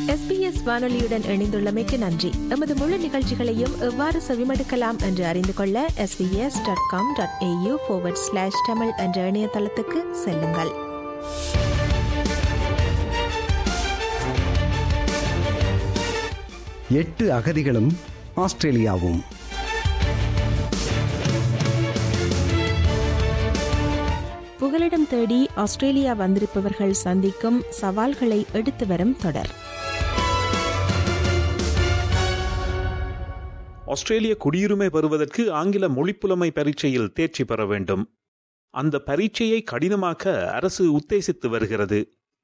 SBS வானொலியுடன் இணைந்துள்ளமைக்கு நன்றி எமது முழு நிகழ்ச்சிகளையும் எவ்வாறு செவிமடுக்கலாம் என்று அறிந்து கொள்ள S B S dot com dot A U slash Tamil என்ற இணையதளத்துக்கு செல்லுங்கள் எட்டு அகதிகளும் ஆஸ்திரேலியாவும் புகலிடம் தேடி ஆஸ்திரேலியா வந்திருப்பவர்கள் சந்திக்கும் சவால்களை எடுத்து வரும் தொடர் ஆஸ்திரேலிய குடியுரிமை பெறுவதற்கு ஆங்கில மொழிப்புலமை பரீட்சையில் தேர்ச்சி பெற வேண்டும் அந்த பரீட்சையை கடினமாக்க அரசு உத்தேசித்து வருகிறது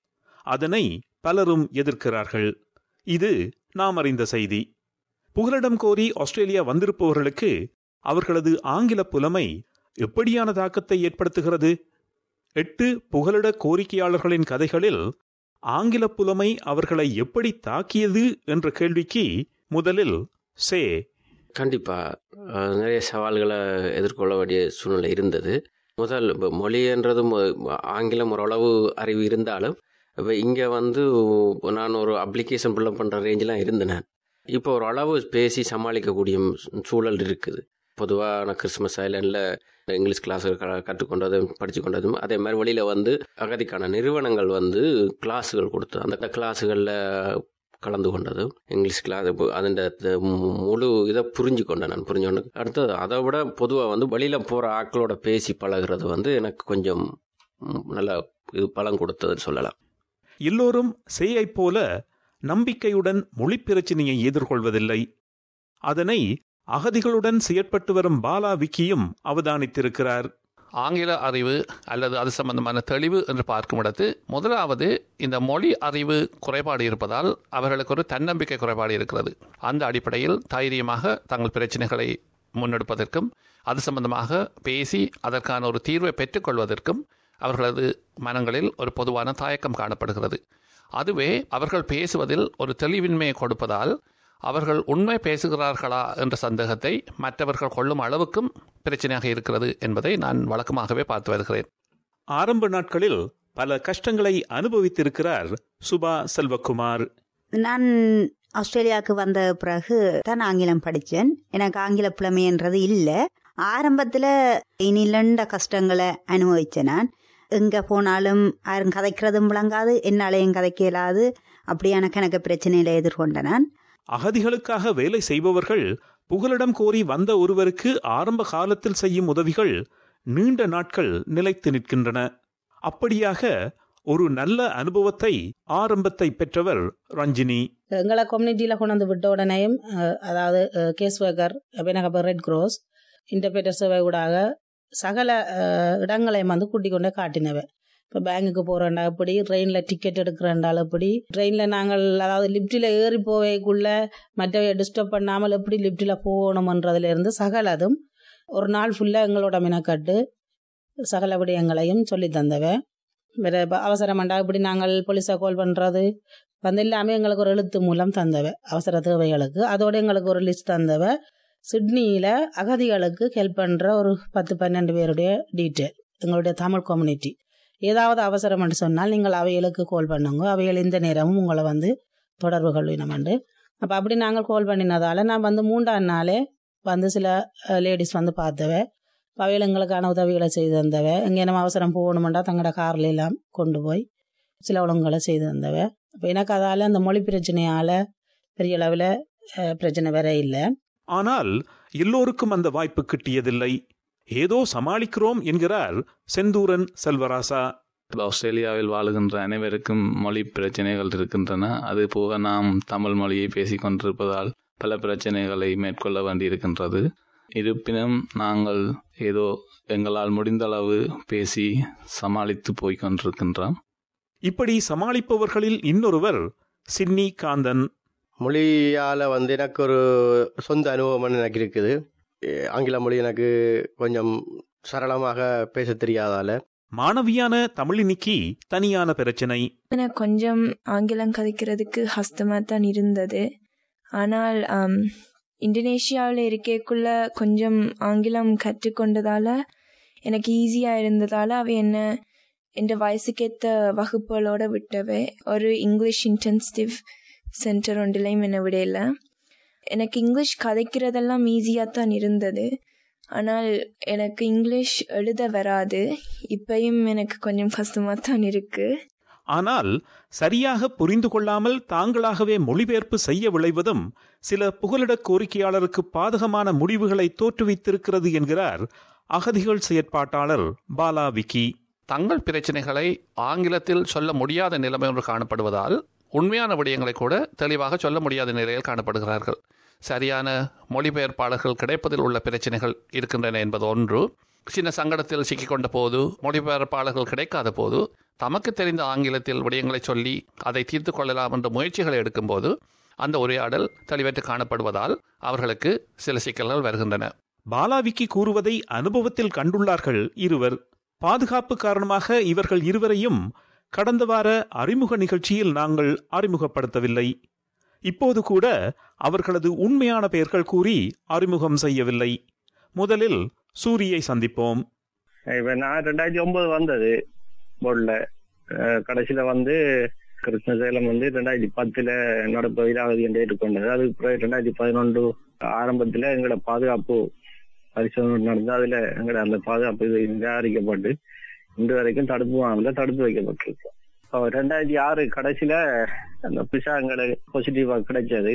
அதனை பலரும் எதிர்க்கிறார்கள் இது நாம் அறிந்த செய்தி புகலிடம் கோரி ஆஸ்திரேலியா வந்திருப்பவர்களுக்கு அவர்களது ஆங்கில புலமை எப்படியான தாக்கத்தை ஏற்படுத்துகிறது எட்டு புகலிட கோரிக்கையாளர்களின் கதைகளில் ஆங்கில புலமை அவர்களை எப்படி தாக்கியது என்ற கேள்விக்கு முதலில் சே கண்டிப்பா அஹ், நிறைய சவால்களை எதிர்கொள்ள வேண்டிய சூழ்நிலை இருந்தது முதல் இப்போ மொழின்றது மொ- ஆங்கிலம் ஓரளவு அறிவு இருந்தாலும் இப்போ இங்கே வந்து நான் ஒரு அப்ளிகேஷன் ஃபுல்லப் பண்ணுற ரேஞ்செலாம் இருந்தேன் நான் இப்போ ஒரு அளவு பேசி சமாளிக்கக்கூடிய சூ- சூழல் இருக்குது பொதுவாக நான் கிறிஸ்மஸ் ஐலண்டில் இங்கிலீஷ் கிளாஸ் கற்றுக்கொண்டதும் படித்து கொண்டதும் அதே மாதிரி வெளியில் வந்து அகதிக்கான நிறுவனங்கள் வந்து கிளாஸுகள் கொடுத்து அந்த கிளாஸுகளில் கலந்து கொண்டதும் இங்கிலீஷ் கிளாஸ் அதில் முழு இதை புரிஞ்சு கொண்டேன் நான் புரிஞ்சு கொண்டு அடுத்தது அதை விட பொதுவாக வந்து வெளியில் போகிற ஆட்களோட பேசி பழகுறது வந்து எனக்கு கொஞ்சம் ம், நல்ல இது பலன் கொடுத்ததுன்னு சொல்லலாம் எல்லோரும் சேயைப் போல நம்பிக்கையுடன் மொழிப் பிரச்சினையை எதிர்கொள்வதில்லை அதனை அகதிகளுடன் செயற்பட்டு வரும் பாலா விக்கியும் அவதானித்திருக்கிறார் ஆங்கில அறிவு அல்லது அது சம்பந்தமான தெளிவு என்று பார்க்கும் இடத்து முதலாவது இந்த மொழி அறிவு குறைபாடு இருப்பதால் அவர்களுக்கு ஒரு தன்னம்பிக்கை குறைபாடு இருக்கிறது அந்த அடிப்படையில் தைரியமாக தங்கள் பிரச்சனைகளை முன்னெடுப்பதற்கும் அது சம்பந்தமாக பேசி அதற்கான ஒரு தீர்வை பெற்றுக்கொள்வதற்கும் அவர்களது மனங்களில் ஒரு பொதுவான தயக்கம் காணப்படுகிறது அதுவே அவர்கள் பேசுவதில் ஒரு தெளிவின்மையை கொடுப்பதால் அவர்கள் உண்மை பேசுகிறார்களா என்ற சந்தேகத்தை மற்றவர்கள் கொள்ளும் அளவுக்கும் பிரச்சனையாக இருக்கிறது என்பதை நான் வழக்கமாகவே பார்த்து வருகிறேன் ஆரம்ப நாட்களில் பல கஷ்டங்களை அனுபவித்திருக்கிறார் சுபா செல்வகுமார் நான் ஆஸ்திரேலியாவுக்கு வந்த பிறகு தான் ஆங்கிலம் படித்தேன் எனக்கு ஆங்கில புலமைன்றது இல்லை ஆரம்பத்தில் இனிலண்ட கஷ்டங்களை அனுபவித்தேன் நான் எங்கே போனாலும் யாரும் கதைக்கிறதும் விளங்காது என்னாலையும் கதைக்க இயலாது அப்படியான கணக்கு பிரச்சனையில எதிர்கொண்டேன் நான் அகதிகளுக்காக வேலை செய்பவர்கள் புகலிடம் கோரி வந்த ஒருவருக்கு ஆரம்ப காலத்தில் செய்யும் உதவிகள் நீண்ட நாட்கள் நிலைத்து நிற்கின்றன அப்படியாக ஒரு நல்ல அனுபவத்தை ஆரம்பத்தை பெற்றவர் ரஞ்சினி எங்களை கம்யூனிட்டியில் கொண்டு வந்து விட்ட உடனேயும் அஹ், அதாவது கேஸ் ஒர்க்கர் எனக்கு ரெட் க்ரோஸ் இன்டர்பிரேட்டர் சேவை ஊடாக சகல அஹ், இடங்களையும் வந்து கூட்டிக் கொண்டே காட்டினவை இப்போ பேங்குக்கு போகிறேன்டா எப்படி ட்ரெயினில் டிக்கெட் எடுக்கிறேன்டால் எப்படி ட்ரெயினில் நாங்கள் அதாவது லிஃப்ட்டில் ஏறி போவேக்குள்ள மற்றவையை டிஸ்டர்ப் பண்ணாமல் எப்படி லிஃப்ட்டில் போகணுமன்றதுலேருந்து சகலதும் ஒரு நாள் ஃபுல்லாக எங்களோட மினக்கட்டு சகல விடயங்களையும் சொல்லி தந்தவை வேறு அவசரமாண்டா இப்படி நாங்கள் போலீஸை கால் பண்ணுறது வந்து எல்லாமே எங்களுக்கு ஒரு எழுத்து மூலம் தந்தவ அவசர தேவைகளுக்கு அதோட எங்களுக்கு ஒரு லிஸ்ட் தந்தவ சிட்னியில் அகதிகளுக்கு ஹெல்ப் பண்ணுற ஒரு பத்து பன்னெண்டு பேருடைய டீட்டெயில் எங்களுடைய தமிழ் கம்யூனிட்டி ஏதாவது அவசரம் என்று சொன்னால் நீங்கள் அவைகளுக்கு கால் பண்ணுங்க அவைகள் இந்த நேரமும் உங்களை வந்து தொடர்பு கொள்வினமெண்டு அப்போ அப்படி நாங்கள் கால் பண்ணினதால நான் வந்து மூன்றாம் நாளே வந்து சில லேடிஸ் வந்து பார்த்தவ அவைகள் எங்களுக்கான உதவிகளை செய்து தந்தவ எங்கே நம்ம அவசரம் போகணுமெண்டா தங்களோட கார்ல எல்லாம் கொண்டு போய் சில ஒழுங்குகளை செய்து தந்தவ அப்போ எனக்கு அதால் அந்த மொழி பிரச்சனையால் பெரிய அளவில் பிரச்சனை வேற இல்லை ஆனால் எல்லோருக்கும் அந்த வாய்ப்பு கிட்டியதில்லை ஏதோ சமாளிக்கிறோம் என்கிறார் செந்தூரன் செல்வராசா ஆஸ்திரேலியாவில் வாழுகின்ற அனைவருக்கும் மொழி பிரச்சனைகள் இருக்கின்றன அது போக நாம் தமிழ் மொழியை பேசிக் கொண்டிருப்பதால் பல பிரச்சனைகளை மேற்கொள்ள வேண்டியிருக்கின்றது இருப்பினும் நாங்கள் ஏதோ எங்களால் முடிந்தளவு பேசி சமாளித்து போய்க் கொண்டிருக்கின்றோம் இப்படி சமாளிப்பவர்களில் இன்னொருவர் சிட்னி காந்தன் மொழியால் வந்து எனக்கு ஒரு சொந்த அனுபவம் எனக்கு இருக்குது எ- ஆங்கில மொழி எனக்கு கொஞ்சம் சரளமாக பேச தெரியாதால மாணவியான தமிழினிக்கு தனியான பிரச்சனை எனக்கு கொஞ்சம் ஆங்கிலம் கதைக்கிறதுக்கு கஷ்டமாக தான் இருந்தது ஆனால் ஆம், இந்தோனேஷியாவில் இருக்கக்குள்ள கொஞ்சம் ஆங்கிலம் கற்றுக்கொண்டதால் எனக்கு ஈஸியாக இருந்ததால் அவ என்ன என் வயசுக்கேற்ற வகுப்புகளோட விட்டவை ஒரு இங்கிலீஷ் இன்டென்சிவ் சென்டர் ஒன்றிலையும் என்னை விடையில எனக்கு இங்கிலீஷ் கதைக்கிறதெல்லாம் ஈஸியாக தான் இருந்தது ஆனால் எனக்கு இங்கிலீஷ் எழுத வராது இப்பயும் எனக்கு கொஞ்சம் கஷ்டமாக தான் இருக்குது ஆனால் சரியாக புரிந்து கொள்ளாமல் தாங்களாகவே மொழிபெயர்ப்பு செய்ய விளைவதும் சில புகலிடக் கோரிக்கையாளருக்கு பாதகமான முடிவுகளை தோற்றுவித்திருக்கிறது என்கிறார் அகதிகள் செயற்பாட்டாளர் பாலா விக்கி தங்கள் பிரச்சனைகளை ஆங்கிலத்தில் சொல்ல முடியாத நிலைமை ஒன்று காணப்படுவதால் உண்மையான விடயங்களை கூட தெளிவாக சொல்ல முடியாத நிலையில் காணப்படுகிறார்கள் சரியான மொழிபெயர்ப்பாளர்கள் கிடைப்பதில் உள்ள பிரச்சனைகள் இருக்கின்றன என்பது ஒன்று சின்ன சங்கடத்தில் சிக்கிக்கொண்ட போது மொழிபெயர்ப்பாளர்கள் கிடைக்காத போது தமக்கு தெரிந்த ஆங்கிலத்தில் விடயங்களை சொல்லி அதை தீர்த்து கொள்ளலாம் என்ற முயற்சிகளை எடுக்கும்போது அந்த உரையாடல் தெளிவற்று காணப்படுவதால் அவர்களுக்கு சில சிக்கல்கள் வருகின்றன பாலாவிக்கி கூறுவதை அனுபவத்தில் கண்டுள்ளார்கள் இருவர் பாதுகாப்பு காரணமாக இவர்கள் இருவரையும் கடந்த வார அறிமுக நிகழ்ச்சியில் நாங்கள் அறிமுகப்படுத்தவில்லை இப்போது கூட அவர்களது உண்மையான பெயர்கள் கூறி அறிமுகம் செய்யவில்லை முதலில் சூரியை சந்திப்போம் இப்ப நான் ரெண்டாயிரத்தி ஒன்பது வந்தது போர்டில் கடைசியில வந்து கிருஷ்ணசேலம் வந்து ரெண்டாயிரத்தி பத்துல நடப்பு இதாகுது என்று ஏற்றுக்கொண்டது அதுக்கு பிறகு ரெண்டாயிரத்தி பதினொன்று ஆரம்பத்துல எங்களோட பாதுகாப்பு பரிசோதனை நடந்து அதுல எங்களோட அந்த பாதுகாப்பு இது நிராகரிக்கப்பட்டு இன்று வரைக்கும் தடுப்பு வாங்கல தடுத்து வைக்கப்பட்டிருக்கு இப்போ ரெண்டாயிரத்தி ஆறு கடைசியில அந்த பிசா எங்களுக்கு பாசிட்டிவா கிடைச்சது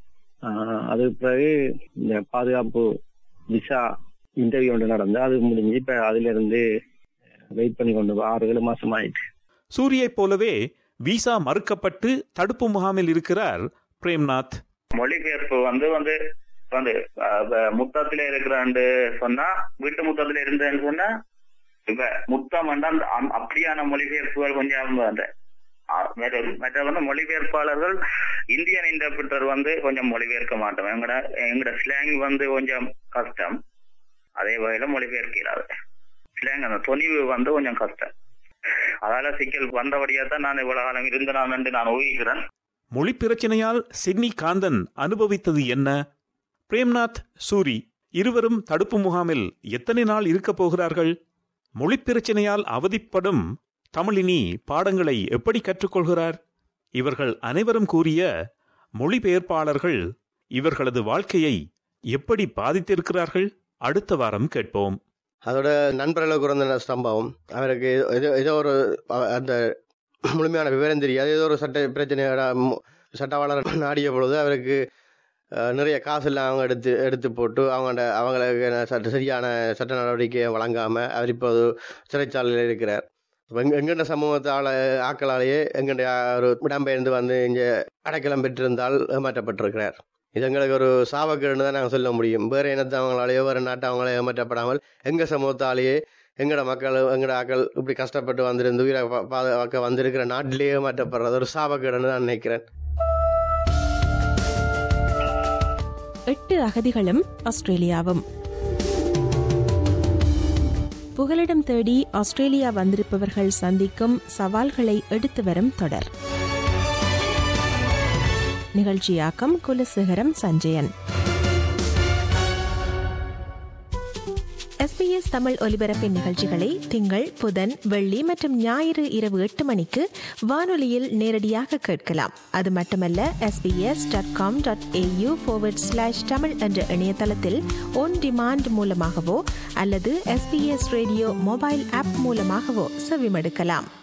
ஆஹ் அதுக்கு பிறகு இந்த பாதுகாப்பு விசா இன்டர்வியூ ஒன்று நடந்து அது முடிஞ்சு இப்ப அதுல இருந்து வெயிட் பண்ணி கொண்டு ஆறு ஏழு மாசம் ஆயிடுச்சு சூரியைப் போலவே விசா மறுக்கப்பட்டு தடுப்பு முகாமில் இருக்கிறார் பிரேம்நாத் மொழிபெயர்ப்பு வந்து வந்து வந்து அஹ், முத்தத்துல இருக்கிறான்னு சொன்னா வீட்டு முத்தத்துல இருந்தேன்னு சொன்னா இப்ப முத்தம் வந்து அந்த அம்- அப்படியான மொழிபெயர்ப்புகள் கொஞ்சம் அந்த அஹ், மற்ற மற்ற வந்து மொழிபெயர்ப்பாளர்கள் இந்தியன் இன்டர்பிரிட்டர் வந்து கொஞ்சம் மொழிபெயர்க்க மாட்டோம் எங்கட எங்கட ஸ்லாங் வந்து கொஞ்சம் கஷ்டம் அதே வகையில மொழிபெயர்க்கிறாரு ஸ்லாங் அந்த தொனிவு வந்து கொஞ்சம் கஷ்டம் அதால சிக்கல் வந்தபடியா தான் நான் இவ்வளவு காலம் இருந்தேன் என்று நான் ஊகிக்கிறேன் மொழி பிரச்சனையால் சிட்னி காந்தன் அனுபவித்தது என்ன பிரேம்நாத் சூரி இருவரும் தடுப்பு முகாமில் எத்தனை நாள் இருக்கப் போகிறார்கள் மொழி பிரச்சனையால் அவதிப்படும் தமிழினி பாடங்களை எப்படி கற்றுக்கொள்கிறார் இவர்கள் அனைவரும் கூறிய மொழிபெயர்ப்பாளர்கள் இவர்களது வாழ்க்கையை எப்படி பாதித்திருக்கிறார்கள் அடுத்த வாரம் கேட்போம் அதோட நண்பர்களுக்கு இருந்த சம்பவம் அவருக்கு ஏதோ ஏதோ ஒரு அ- அந்த முழுமையான விவரம் தெரியாது ஏதோ ஒரு சட்ட பிரச்சனையோட மு- சட்டவாளர் நாடிய பொழுது அவருக்கு அஹ், நிறைய காசு எல்லாம் அவங்க எடுத்து எடுத்து போட்டு அவங்களோட அவங்களுக்கு சட்ட சரியான சட்ட நடவடிக்கையை வழங்காமல் அவர் இப்போது சிறைச்சாலையில் இருக்கிறார் இப்ப எங்க எங்கண்ட சமூகத்தை ஆள ஆக்களாலேயே எங்கண்ட ஒரு இடம்பெயர்ந்து வந்து இங்கே அடைக்கலம் பெற்றிருந்தால் ஏமாற்றப்பட்டிருக்கிறார் இது எங்களுக்கு ஒரு சாபக்கேடுன்னு தான் நாங்கள் சொல்ல முடியும் வேறு இனத்தவங்களாலேயோ வேறு நாட்டவங்களே ஏமாற்றப்படாமல் எங்கள் சமூகத்தாலேயே எங்களோட மக்கள் எங்களோட ஆக்கள் இப்படி கஷ்டப்பட்டு வந்திருந்து உயிரை பா- பாதுகாக்க வந்திருக்கிற நாட்டிலேயே ஏமாற்றப்படுறது ஒரு சாபக்கேடுன்னு நான் நினைக்கிறேன் எட்டு அகதிகளும் ஆஸ்திரேலியாவும் புகலிடம் தேடி ஆஸ்திரேலியா வந்திருப்பவர்கள் சந்திக்கும் சவால்களை எடுத்து வரும் தொடர் நிகழ்ச்சியாக்கம் குலசேகரம் சஞ்சயன் எஸ்பிஎஸ் தமிழ் ஒலிபரப்பின் நிகழ்ச்சிகளை திங்கள் புதன் வெள்ளி மற்றும் ஞாயிறு இரவு எட்டு மணிக்கு வானொலியில் நேரடியாக கேட்கலாம் அது மட்டுமல்ல S B S dot com dot A U slash Tamil என்ற இணையதளத்தில் ஒன் டிமாண்ட் மூலமாகவோ அல்லது எஸ்பிஎஸ் ரேடியோ மொபைல் ஆப் மூலமாகவோ செவிமடுக்கலாம்